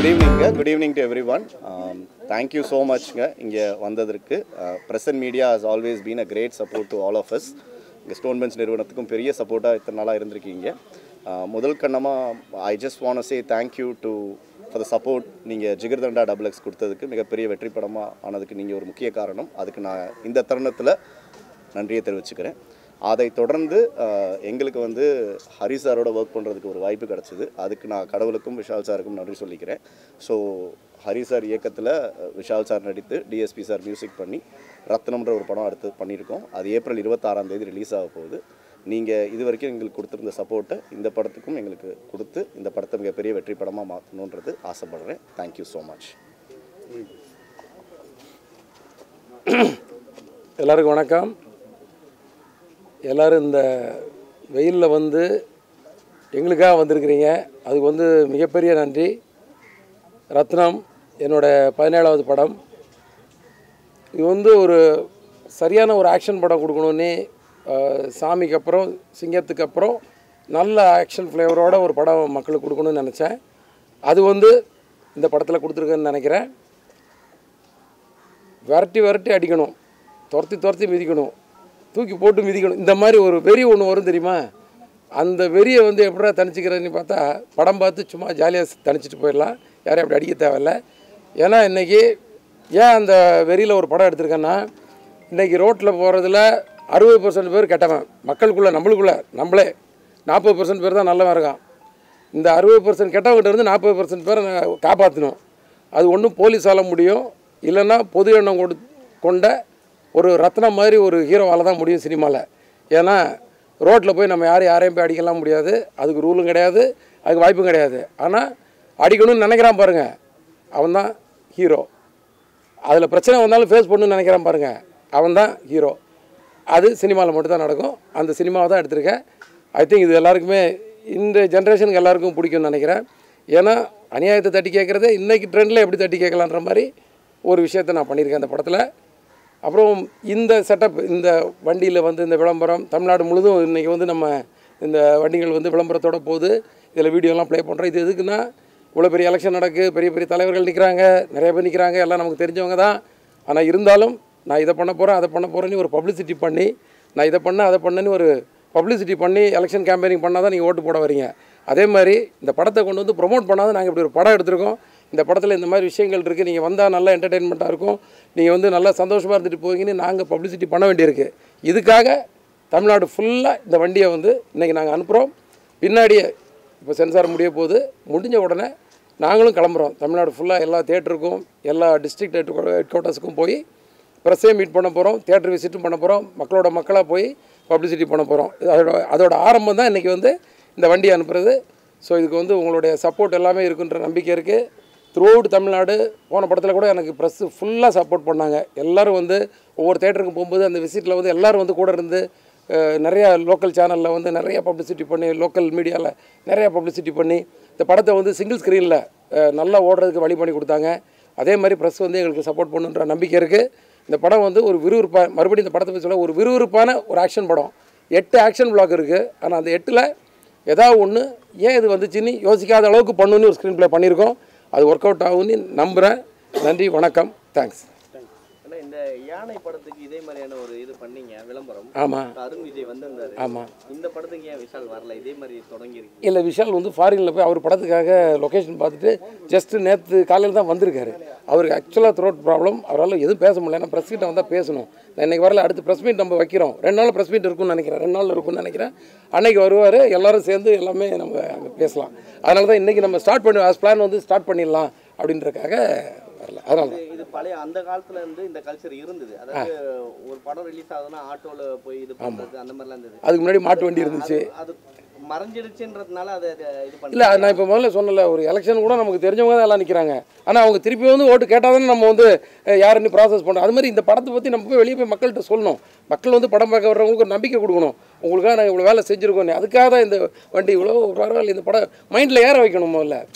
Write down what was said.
good ஈவினிங்க good evening to everyone thank you so மச்ங்க இங்கே வந்ததற்கு present media has always been a great support to all of us இங்கே stone bench நிறுவனத்துக்கும் பெரிய சப்போர்ட்டாக இத்தனை நாளாக இருந்திருக்கீங்க Uh, முதல் கண்ணமாக I just want say thank you to for the support நீங்கள் ஜிகர்தண்டா டபுள் எக்ஸ் கொடுத்ததுக்கு மிகப்பெரிய வெற்றி படமாக ஆனதுக்கு நீங்கள் ஒரு முக்கிய காரணம் அதுக்கு நான் இந்த தருணத்தில் நன்றியை தெரிவிச்சுக்கிறேன் அதை தொடர்ந்து அஹ், எங்களுக்கு வந்து ஹரி சாரோட ஒர்க் பண்ணுறதுக்கு ஒரு வாய்ப்பு கிடச்சிது அதுக்கு நான் கடவுளுக்கும் விஷால் சாருக்கும் நன்றி சொல்லிக்கிறேன் ஸோ ஹரி சார் இயக்கத்தில் விஷால் சார் நடித்து டிஎஸ்பி சார் மியூசிக் பண்ணி ரத்னம்ன்ற ஒரு படம் அடுத்து பண்ணியிருக்கோம் அது ஏப்ரல் இருபத்தாறாம் தேதி ரிலீஸ் ஆக போகுது நீங்கள் இது வரைக்கும் எங்களுக்கு கொடுத்துருந்த சப்போர்ட்டை இந்த படத்துக்கும் எங்களுக்கு கொடுத்து இந்த படத்தை மிகப்பெரிய வெற்றி படமாக மாற்றணுன்றது ஆசைப்படுறேன் தேங்க்யூ ஸோ மச் எல்லாருக்கும் வணக்கம் எல்லோரும் இந்த வெயிலில் வந்து எங்களுக்காக வந்திருக்கிறீங்க அதுக்கு வந்து மிகப்பெரிய நன்றி ரத்னம் என்னோட பதினேழாவது படம் இது வந்து ஒரு சரியான ஒரு ஆக்ஷன் படம் கொடுக்கணுன்னு அஹ், சாமிக்கு அப்புறம் சிங்கத்துக்கு அப்புறம் நல்ல ஆக்ஷன் ஃப்ளேவரோட ஒரு படம் மக்களுக்கு கொடுக்கணும்னு நினச்சேன் அது வந்து இந்த படத்தில் கொடுத்துருக்கேன்னு நினைக்கிறேன் விரட்டி விரட்டி அடிக்கணும் துரத்தி துரத்தி மிதிக்கணும் தூக்கி போட்டு மிதிக்கணும் இந்த மாதிரி ஒரு வெறி ஒன்று வரும் தெரியுமா அந்த வெறியை வந்து எப்படா தணிச்சிக்கிறேன்னு பார்த்தா படம் பார்த்து சும்மா ஜாலியாக தணிச்சிட்டு போயிடலாம் யாரையும் அப்படி அடிக்க தேவையில்ல ஏன்னா இன்றைக்கி ஏன் அந்த வெறியில் ஒரு படம் எடுத்திருக்கேன்னா இன்றைக்கி ரோட்டில் போகிறதுல அறுபது பர்சன்ட் பேர் கெட்டவன் மக்களுக்குள்ளே நம்மளுக்குள்ளே நம்மளே நாற்பது பர்சன்ட் பேர் தான் நல்லவன் இருக்கான் இந்த அறுபது பர்சன்ட் கெட்டவங்கிட்ட இருந்து நாற்பது பர்சன்ட் பேரை நான் காப்பாற்றணும் அது ஒன்றும் போலீஸால் முடியும் இல்லைன்னா பொது எண்ணம் கொடு கொண்ட ஒரு ரத்னம் மாதிரி ஒரு ஹீரோவால் தான் முடியும் சினிமாவில் ஏன்னா ரோட்டில் போய் நம்ம யாரும் யாரையும் போய் அடிக்கலாம் முடியாது அதுக்கு ரூலும் கிடையாது அதுக்கு வாய்ப்பும் கிடையாது ஆனால் அடிக்கணும்னு நினைக்கிறான் பாருங்கள் அவன் தான் ஹீரோ அதில் பிரச்சனை வந்தாலும் ஃபேஸ் பண்ணணும்னு நினைக்கிறான் பாருங்க அவன் தான் ஹீரோ அது சினிமாவில் மட்டும் தான் நடக்கும் அந்த சினிமாவை தான் எடுத்திருக்கேன் ஐ திங்க் இது எல்லாருக்குமே இந்த ஜென்ரேஷனுக்கு எல்லாருக்கும் பிடிக்கும்னு நினைக்கிறேன் ஏன்னா அநியாயத்தை தட்டி கேட்குறதே இன்றைக்கி ட்ரெண்டில் எப்படி தட்டி கேட்கலான்ற மாதிரி ஒரு விஷயத்தை நான் பண்ணியிருக்கேன் அந்த படத்தில் அப்புறம் இந்த செட்டப் இந்த வண்டியில் வந்து இந்த விளம்பரம் தமிழ்நாடு முழுதும் இன்றைக்கி வந்து நம்ம இந்த வண்டிகள் வந்து விளம்பரத்தோட போகுது இதில் வீடியோலாம் ப்ளே பண்ணுறோம் இது எதுக்குன்னா இவ்வளோ பெரிய எலெக்ஷன் நடக்கு பெரிய பெரிய தலைவர்கள் நிற்கிறாங்க நிறைய பேர் நிற்கிறாங்க எல்லாம் நமக்கு தெரிஞ்சவங்க தான் ஆனால் இருந்தாலும் நான் இதை பண்ண போகிறேன் அதை பண்ண போகிறேன்னு ஒரு பப்ளிசிட்டி பண்ணி நான் இதை பண்ண அதை பண்ணேன்னு ஒரு பப்ளிசிட்டி பண்ணி எலெக்ஷன் கேம்பெயினிங் பண்ணால் தான் நீங்கள் ஓட்டு போட வரீங்க அதே மாதிரி இந்த படத்தை கொண்டு வந்து ப்ரொமோட் பண்ணாத நாங்கள் இப்படி ஒரு படம் எடுத்திருக்கோம் இந்த படத்தில் இந்த மாதிரி விஷயங்கள் இருக்குது நீங்கள் வந்தால் நல்லா என்டர்டெயின்மெண்ட்டாக இருக்கும் நீங்கள் வந்து நல்லா சந்தோஷமாக இருந்துட்டு போவீங்கன்னு நாங்கள் பப்ளிசிட்டி பண்ண வேண்டியிருக்கு இதுக்காக தமிழ்நாடு ஃபுல்லாக இந்த வண்டியை வந்து இன்றைக்கி நாங்கள் அனுப்புகிறோம் பின்னாடியே இப்போ சென்சார் முடிய போகுது முடிஞ்ச உடனே நாங்களும் கிளம்புறோம் தமிழ்நாடு ஃபுல்லாக எல்லா தேட்டருக்கும் எல்லா டிஸ்ட்ரிக்ட் ஹெட் குவார்ட்டர்ஸுக்கும் போய் ப்ரெஸ்ஸையும் மீட் பண்ண போகிறோம் தேட்டர் விசிட்டும் பண்ண போகிறோம் மக்களோட மக்களாக போய் பப்ளிசிட்டி பண்ண போகிறோம் அதோட அதோட ஆரம்பம் தான் இன்றைக்கி வந்து இந்த வண்டி அனுப்புறது ஸோ இதுக்கு வந்து உங்களுடைய சப்போர்ட் எல்லாமே இருக்குன்ற நம்பிக்கை இருக்குது த்ரூ தமிழ்நாடு போன படத்தில் கூட எனக்கு ப்ரெஸ்ஸு ஃபுல்லாக சப்போர்ட் பண்ணாங்க எல்லோரும் வந்து ஒவ்வொரு தேட்டருக்கும் போகும்போது அந்த விசிட்டில் வந்து எல்லோரும் வந்து கூட இருந்து அஹ், நிறையா லோக்கல் சேனலில் வந்து நிறைய பப்ளிசிட்டி பண்ணி லோக்கல் மீடியாவில் நிறைய பப்ளிசிட்டி பண்ணி இந்த படத்தை வந்து சிங்கிள் ஸ்க்ரீனில் நல்லா ஓடுறதுக்கு வழி பண்ணி கொடுத்தாங்க அதே மாதிரி ப்ரெஸ் வந்து எங்களுக்கு சப்போர்ட் பண்ணுன்ற நம்பிக்கை இருக்குது இந்த படம் வந்து ஒரு விறுவிறுப்பாக மறுபடியும் இந்த படத்தை பற்றி சொல்ல ஒரு விறுவிறுப்பான ஒரு ஆக்ஷன் படம் எட்டு ஆக்ஷன் பிளாக் இருக்குது ஆனால் அந்த எட்டில் ஏதாவது ஒன்று ஏன் இது வந்துச்சுன்னு யோசிக்காத அளவுக்கு பண்ணணும்னு ஒரு ஸ்க்ரீன் ப்ளே பண்ணியிருக்கோம் அது ஒர்க் அவுட் ஆகும்னு நம்புகிறேன் நன்றி வணக்கம் தேங்க்ஸ் ஆனா இந்த யானை படத்துக்கு இதே மாதிரியான ஒரு இது பண்ணீங்க விளம்பரம் ஆமாம் அருண் விஜய் வந்திருந்தாரு ஆமாம் இந்த படத்துக்கு ஏன் விஷால் வரல இதே மாதிரி தொடங்கி இருக்கு இல்லை விஷால் வந்து ஃபாரினில் போய் அவர் படத்துக்காக லொக்கேஷன் பார்த்துட்டு ஜஸ்ட்டு நேற்று காலையில் தான் வந்திருக்காரு அவருக்கு ஆக்சுவலாக த்ரோட் ப்ராப்ளம் அவரால் எதுவும் பேச முடியல ஏன்னா ப்ரெஸ் கிட்ட வந்தால் பேசணும் நான் இன்றைக்கி வரல அடுத்து ப்ரெஸ் மீட் நம்ம வைக்கிறோம் ரெண்டு நாள் ப்ரெஸ் மீட் இருக்கும்னு நினைக்கிறேன் ரெண்டு நாள் இருக்கும்னு நினைக்கிறேன் அன்னைக்கு வருவார் எல்லாரும் சேர்ந்து எல்லாமே நம்ம அங்கே பேசலாம் அதனால தான் இன்றைக்கி நம்ம ஸ்டார்ட் பண்ணி ஆஸ் பிளான் வந்து ஸ்டார்ட் பண்ணிடலாம் அப்படின்றக்காக வரல அதனால தான் இது பழைய அந்த காலத்துல இருந்து இந்த கல்ச்சர் இருந்தது அதாவது ஒரு படம் ரிலீஸ் ஆகுதுன்னா ஆட்டோல போய் இது பண்றது அந்த மாதிரிலாம் இருந்தது அதுக்கு முன்னாடி மாட்டு வண்டி இருந்துச்சு அது மறைஞ்சிருச்சுன்றதுனால அதை அதை இது பண்ணி இல்லை நான் இப்போ முதல்ல சொன்னல ஒரு எலெக்ஷன் கூட நமக்கு தெரிஞ்சவங்க தான் எல்லாம் நிற்கிறாங்க ஆனால் அவங்க திருப்பி வந்து ஓட்டு கேட்டால் தானே நம்ம வந்து அஹ், யாருன்னு ப்ராசஸ் பண்ணுறோம் அது மாதிரி இந்த படத்தை பற்றி நம்ம போய் வெளியே போய் மக்கள்கிட்ட சொல்லணும் மக்கள் வந்து படம் பார்க்க வர்றவங்களுக்கு ஒரு நம்பிக்கை கொடுக்கணும் உங்களுக்காக நாங்கள் இவ்வளோ வேலை செஞ்சுருக்கோம் அதுக்காக தான் இந்த வண்டி இவ்வளோ பரவாயில்ல இந்த படம் மைண்டில் ஏற வைக்கணும் முதல்ல